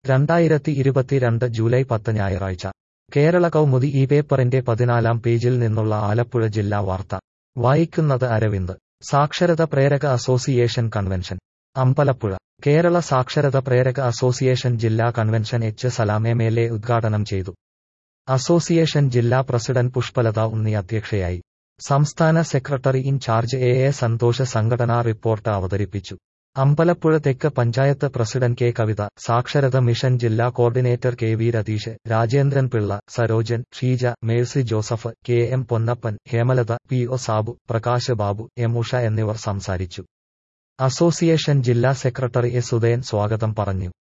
രണ്ടായിരത്തി ഇരുപത്തിരണ്ട് ജൂലൈ പത്ത് ഞായറാഴ്ച കേരള കൗമുദി ഈ പേപ്പറിന്റെ പതിനാലാം പേജിൽ നിന്നുള്ള ആലപ്പുഴ ജില്ലാ വാർത്ത വായിക്കുന്നത് അരവിന്ദ് സാക്ഷരത പ്രേരക അസോസിയേഷൻ കൺവെൻഷൻ അമ്പലപ്പുഴ കേരള സാക്ഷരത പ്രേരക അസോസിയേഷൻ ജില്ലാ convention H Salam M L A ഉദ്ഘാടനം ചെയ്തു അസോസിയേഷൻ ജില്ലാ പ്രസിഡന്റ് പുഷ്പലത ഉണ്ണി അധ്യക്ഷയായി സംസ്ഥാന സെക്രട്ടറി ഇൻചാർജ് എ എ സന്തോഷ സംഘടനാ റിപ്പോർട്ട് അവതരിപ്പിച്ചു അമ്പലപ്പുഴ തെക്ക് പഞ്ചായത്ത് പ്രസിഡന്റ് കെ കവിത സാക്ഷരത മിഷൻ ജില്ലാ coordinator K V Ratheesh Rajendran Pillai Sarojan Sheeja Mercy Joseph K M Ponnappan Hemalatha P O Sabu Prakash Babu M Usha എന്നിവർ സംസാരിച്ചു അസോസിയേഷൻ ജില്ലാ സെക്രട്ടറി എസ് ഉദയൻ സ്വാഗതം പറഞ്ഞു